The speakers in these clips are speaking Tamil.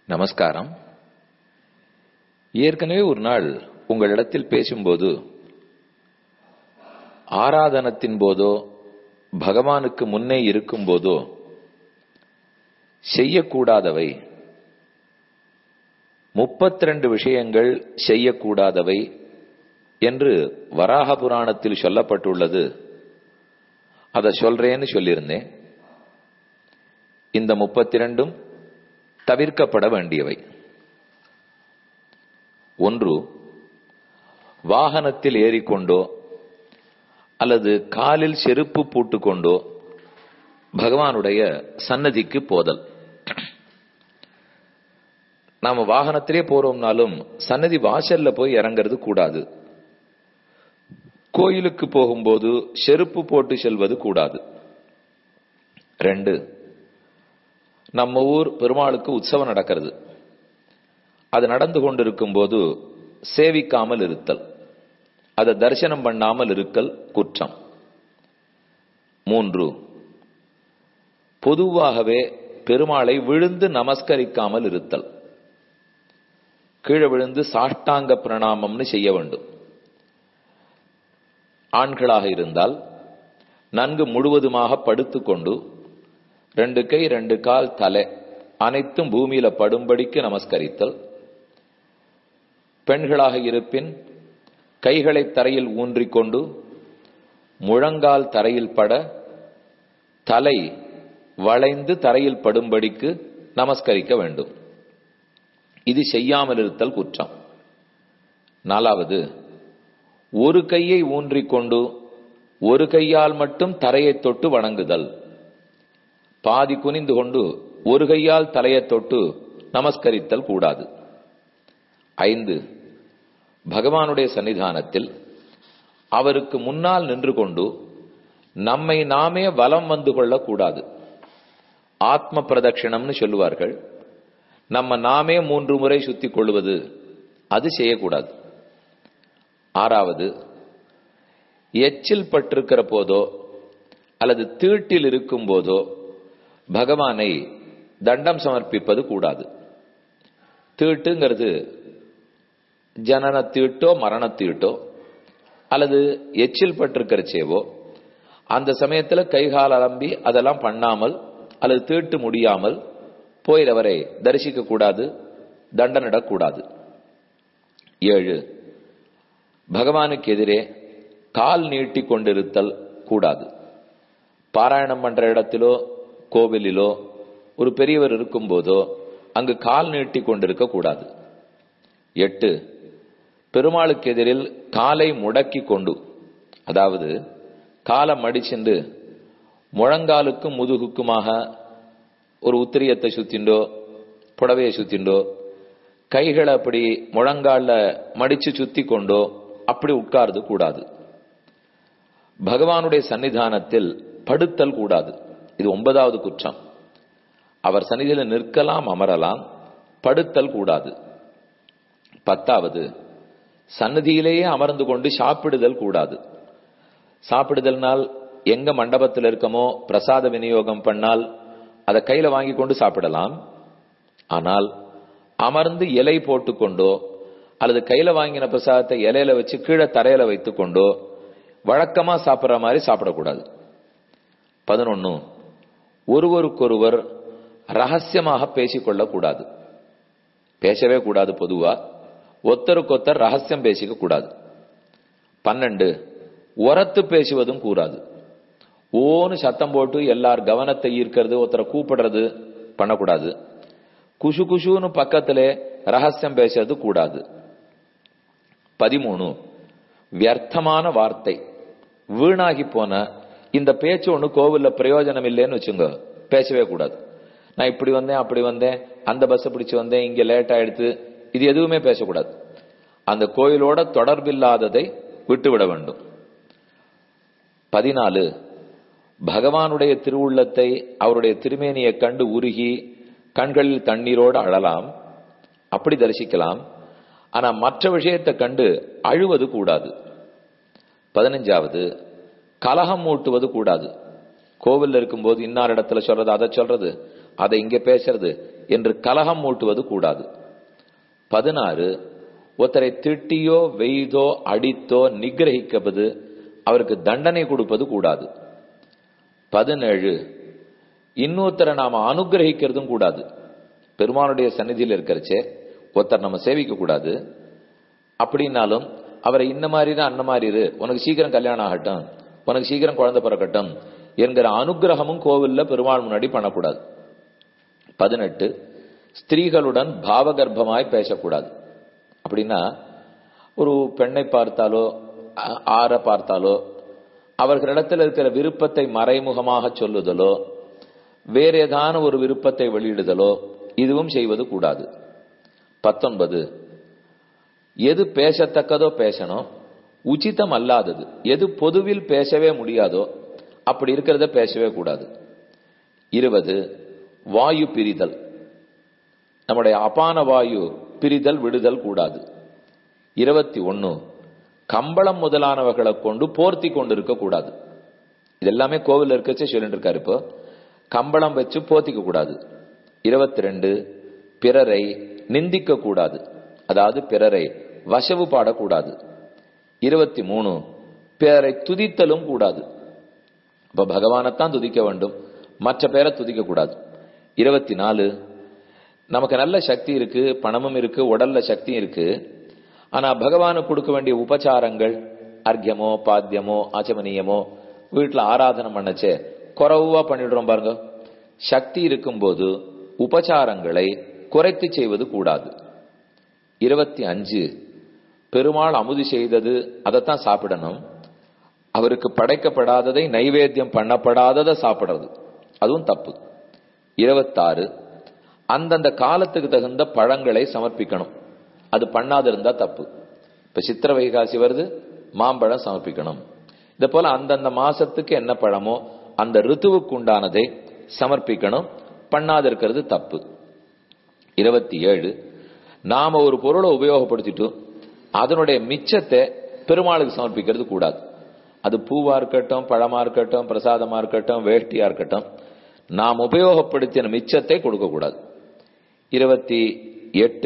நமஸ்காரம் ஏற்கனவே ஒரு நாள் உங்களிடத்தில் பேசும்போது ஆராதனத்தின் போதோ பகவானுக்கு முன்னே இருக்கும் போதோ செய்யக்கூடாதவை முப்பத்தி ரெண்டு விஷயங்கள் செய்யக்கூடாதவை என்று வராக புராணத்தில் சொல்லப்பட்டுள்ளது அதை சொல்றேன்னு சொல்லியிருந்தேன் இந்த முப்பத்தி ரெண்டும் தவிர்க்கப்பட வேண்டியவை ஒன்று வாகனத்தில் ஏறிக்கொண்டோ அல்லது காலில் செருப்பு பூட்டுக்கொண்டோ பகவானுடைய சன்னதிக்கு போதல் நாம வாகனத்திலே போறோம்னாலும் சன்னதி வாசல்ல போய் இறங்கிறது கூடாது கோயிலுக்கு போகும்போது செருப்பு போட்டு செல்வது கூடாது ரெண்டு நம்ம ஊர் பெருமாளுக்கு உற்சவம் நடக்கிறது அது நடந்து கொண்டிருக்கும் போது சேவிக்காமல் இருத்தல் அதை தரிசனம் பண்ணாமல் இருக்கல் குற்றம் மூன்று பொதுவாகவே பெருமாளை விழுந்து நமஸ்கரிக்காமல் இருத்தல் கீழே விழுந்து சாஷ்டாங்க பிரணாமம்னு செய்ய வேண்டும் ஆண்களாக இருந்தால் நன்கு முழுவதுமாக படுத்துக்கொண்டு ரெண்டு கை ரெண்டு கால் தலை அனைத்தும் பூமியில படும்படிக்கு நமஸ்கரித்தல் பெண்களாக இருப்பின் கைகளை தரையில் ஊன்றிக்கொண்டு முழங்கால் தரையில் பட தலை வளைந்து தரையில் படும்படிக்கு நமஸ்கரிக்க வேண்டும் இது செய்யாமல் இருத்தல் குற்றம் நாலாவது ஒரு கையை ஊன்றிக்கொண்டு ஒரு கையால் மட்டும் தரையை தொட்டு வணங்குதல் பாதி குனிந்து கொண்டு ஒரு கையால் தலையை தொட்டு நமஸ்கரித்தல் கூடாது ஐந்து பகவானுடைய சன்னிதானத்தில் அவருக்கு முன்னால் நின்று கொண்டு நம்மை நாமே வலம் வந்து கொள்ளக்கூடாது ஆத்ம பிரதட்சிணம்னு சொல்லுவார்கள் நம்ம நாமே மூன்று முறை சுத்தி கொள்வது அது செய்யக்கூடாது ஆறாவது எச்சில் பட்டிருக்கிற போதோ அல்லது தீட்டில் இருக்கும் போதோ பகவானை தண்டம் சமர்ப்பிப்பது கூடாது தீட்டுங்கிறது ஜனன தீட்டோ மரண தீட்டோ அல்லது எச்சில் பட்டிருக்கிறச்சேவோ அந்த சமயத்துல கைகால் அலம்பி அதெல்லாம் பண்ணாமல் அல்லது தீட்டு முடியாமல் போயிடவரை தரிசிக்க கூடாது தண்டனிடக்கூடாது ஏழு பகவானுக்கு எதிரே கால் நீட்டி கொண்டிருத்தல் கூடாது பாராயணம் பண்ற இடத்திலோ கோவிலிலோ ஒரு பெரியவர் இருக்கும் போதோ அங்கு கால் நீட்டி கொண்டிருக்க கூடாது எட்டு பெருமாளுக்கு எதிரில் காலை முடக்கி கொண்டு அதாவது காலை மடிச்சென்று முழங்காலுக்கும் முதுகுக்குமாக ஒரு உத்திரியத்தை சுத்திண்டோ புடவையை சுத்திண்டோ கைகளை அப்படி முழங்கால மடிச்சு சுத்தி கொண்டோ அப்படி உட்கார்ந்து கூடாது பகவானுடைய சன்னிதானத்தில் படுத்தல் கூடாது இது ஒன்பதாவது குற்றம் அவர் சன்னிதியில் நிற்கலாம் அமரலாம் படுத்தல் கூடாது பத்தாவது சன்னதியிலேயே அமர்ந்து கொண்டு சாப்பிடுதல் கூடாது சாப்பிடுதல்னால் எங்க மண்டபத்தில் இருக்கமோ பிரசாத விநியோகம் பண்ணால் அதை கையில வாங்கி கொண்டு சாப்பிடலாம் ஆனால் அமர்ந்து இலை போட்டுக்கொண்டோ அல்லது கையில வாங்கின பிரசாதத்தை இலையில வச்சு கீழே தரையில வைத்துக்கொண்டோ வழக்கமா சாப்பிட்ற மாதிரி சாப்பிடக்கூடாது பதினொன்னு ஒருவருக்கொருவர் ரகசியமாக பேசிக்கொள்ளக்கூடாது பேசவே கூடாது பொதுவா ஒத்தருக்கொத்தர் ரகசியம் பேசிக்க கூடாது பன்னெண்டு உரத்து பேசுவதும் கூடாது ஓன்னு சத்தம் போட்டு எல்லார் கவனத்தை ஈர்க்கிறது ஒருத்தரை கூப்பிடுறது பண்ணக்கூடாது குஷு குஷுன்னு பக்கத்துல ரகசியம் பேசுறது கூடாது பதிமூணு வியர்த்தமான வார்த்தை வீணாகி போன இந்த பேச்சு ஒண்ணு கோவில்ல பிரயோஜனம் இல்லைன்னு வச்சுங்க பேசவே கூடாது நான் இப்படி வந்தேன் அப்படி வந்தேன் அந்த பஸ் பிடிச்சு வந்தேன் இங்க லேட் ஆயிடுத்து இது எதுவுமே பேசக்கூடாது அந்த கோயிலோட தொடர்பில்லாததை விட்டுவிட வேண்டும் பதினாலு பகவானுடைய திருவுள்ளத்தை அவருடைய திருமேனியை கண்டு உருகி கண்களில் தண்ணீரோடு அழலாம் அப்படி தரிசிக்கலாம் ஆனா மற்ற விஷயத்தை கண்டு அழுவது கூடாது பதினஞ்சாவது கலகம் மூட்டுவது கூடாது கோவில்ல இருக்கும்போது இன்னார் இடத்துல சொல்றது அதை சொல்றது அதை இங்க பேசுறது என்று கலகம் மூட்டுவது கூடாது பதினாறு ஒருத்தரை திட்டியோ வெய்தோ அடித்தோ நிகிரகிக்கப்பது அவருக்கு தண்டனை கொடுப்பது கூடாது பதினேழு இன்னொருத்தரை நாம அனுகிரகிக்கிறதும் கூடாது பெருமானுடைய சந்நிதியில் இருக்கிறச்சே ஒருத்தர் நம்ம சேவிக்க கூடாது அப்படின்னாலும் அவரை இந்த மாதிரி தான் அந்த மாதிரி இரு உனக்கு சீக்கிரம் கல்யாணம் ஆகட்டும் உனக்கு சீக்கிரம் குழந்தை பிறக்கட்டும் என்கிற அனுகிரகமும் கோவில்ல பெருமாள் முன்னாடி பண்ணக்கூடாது பதினெட்டு ஸ்திரீகளுடன் பாவகர்ப்பமாய் பேசக்கூடாது அப்படின்னா ஒரு பெண்ணை பார்த்தாலோ ஆற பார்த்தாலோ அவர்களிடத்தில் இருக்கிற விருப்பத்தை மறைமுகமாக சொல்லுதலோ வேற ஏதான ஒரு விருப்பத்தை வெளியிடுதலோ இதுவும் செய்வது கூடாது பத்தொன்பது எது பேசத்தக்கதோ பேசணும் உச்சிதம் அல்லாதது எது பொதுவில் பேசவே முடியாதோ அப்படி இருக்கிறத பேசவே கூடாது இருபது வாயு பிரிதல் நம்முடைய அபான வாயு பிரிதல் விடுதல் கூடாது இருபத்தி ஒன்னு கம்பளம் முதலானவர்களை கொண்டு போர்த்தி கொண்டு இருக்க கூடாது இது எல்லாமே கோவில் இருக்கச்சே சொல்லிட்டு இருக்காரு இப்போ கம்பளம் வச்சு போத்திக்க கூடாது இருபத்தி ரெண்டு பிறரை நிந்திக்க கூடாது அதாவது பிறரை வசவு பாடக்கூடாது இருபத்தி மூணு பிறரை துதித்தலும் கூடாது இப்ப பகவானைத்தான் துதிக்க வேண்டும் மற்ற பேரை துதிக்க கூடாது இருபத்தி நாலு நமக்கு நல்ல சக்தி இருக்கு பணமும் இருக்கு உடல்ல சக்தியும் இருக்கு ஆனா பகவானுக்கு கொடுக்க வேண்டிய உபச்சாரங்கள் அர்க்கியமோ பாத்தியமோ ஆச்சமனியமோ வீட்டுல ஆராதனை பண்ணச்சே குறவா பண்ணிடுறோம் பாருங்க சக்தி இருக்கும்போது உபச்சாரங்களை குறைத்து செய்வது கூடாது இருபத்தி அஞ்சு பெருமாள் அமுது செய்தது அதைத்தான் சாப்பிடணும் அவருக்கு படைக்கப்படாததை நைவேத்தியம் பண்ணப்படாததை சாப்பிடுறது அதுவும் தப்பு இருபத்தாறு அந்தந்த காலத்துக்கு தகுந்த பழங்களை சமர்ப்பிக்கணும் அது பண்ணாது இருந்தா தப்பு இப்ப சித்திர வைகாசி வருது மாம்பழம் சமர்ப்பிக்கணும் இத போல அந்தந்த மாசத்துக்கு என்ன பழமோ அந்த ரித்துவுக்கு உண்டானதை சமர்ப்பிக்கணும் பண்ணாது இருக்கிறது தப்பு இருபத்தி ஏழு நாம ஒரு பொருளை உபயோகப்படுத்திட்டு அதனுடைய மிச்சத்தை பெருமாளுக்கு சமர்ப்பிக்கிறது கூடாது அது பூவா இருக்கட்டும் பழமா இருக்கட்டும் பிரசாதமா இருக்கட்டும் வேஷ்டியா இருக்கட்டும் நாம் உபயோகப்படுத்தின மிச்சத்தை கொடுக்க கூடாது இருபத்தி எட்டு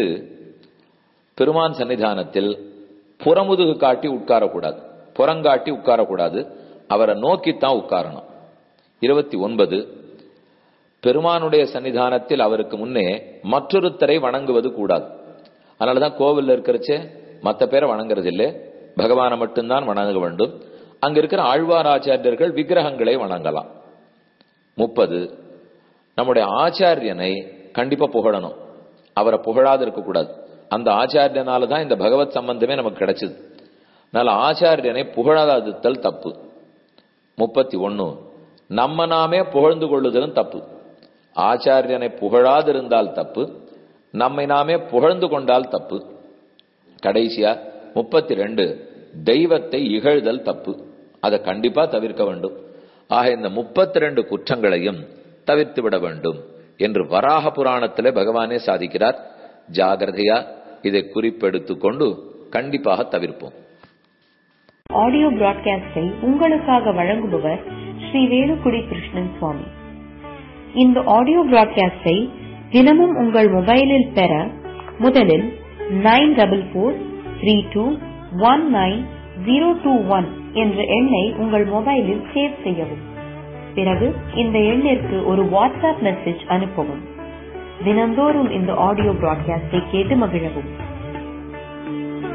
பெருமான் சன்னிதானத்தில் புறமுதுகு காட்டி உட்காரக்கூடாது புறங்காட்டி உட்காரக்கூடாது அவரை நோக்கித்தான் உட்காரணும் இருபத்தி ஒன்பது பெருமானுடைய சன்னிதானத்தில் அவருக்கு முன்னே மற்றொருத்தரை வணங்குவது கூடாது அதனாலதான் கோவில்ல இருக்கிறச்சே மற்ற பேரை வணங்குறது இல்லை பகவானை மட்டும்தான் வணங்க வேண்டும் அங்க இருக்கிற ஆழ்வார் ஆச்சாரியர்கள் விக்கிரகங்களை வணங்கலாம் முப்பது நம்முடைய ஆச்சாரியனை கண்டிப்பா புகழணும் அவரை புகழாது இருக்கக்கூடாது அந்த ஆச்சாரியனால தான் இந்த பகவத் சம்பந்தமே நமக்கு கிடைச்சது அதனால ஆச்சாரியனை புகழாதல் தப்பு முப்பத்தி ஒன்னு நம்ம நாமே புகழ்ந்து கொள்ளுதலும் தப்பு ஆச்சாரியனை புகழாதிருந்தால் தப்பு நம்மை நாமே புகழ்ந்து கொண்டால் தப்பு கடைசியா முப்பத்தி ரெண்டு தெய்வத்தை இகழ்தல் தப்பு அதை கண்டிப்பா தவிர்க்க வேண்டும் ஆக இந்த முப்பத்தி ரெண்டு குற்றங்களையும் தவிர்த்து விட வேண்டும் என்று வராக புராணத்திலே பகவானே சாதிக்கிறார் ஜாகிரதையா இதை குறிப்பெடுத்துக் கொண்டு கண்டிப்பாக தவிர்ப்போம் ஆடியோ பிராட்காஸ்டை உங்களுக்காக வழங்குபவர் ஸ்ரீ வேலுக்குடி கிருஷ்ணன் சுவாமி இந்த ஆடியோ பிராட்காஸ்டை தினமும் உங்கள் மொபைலில் பெற முதலில் nine double four three two one nine zero two one என்ற எண்ணை உங்கள் மொபைலில் சேவ் செய்யவும் பிறகு இந்த எண்ணிற்கு ஒரு வாட்ஸ்அப் மெசேஜ் அனுப்பவும் தினந்தோறும் இந்த ஆடியோ பிராட்காஸ்டை கேட்டு மகிழவும்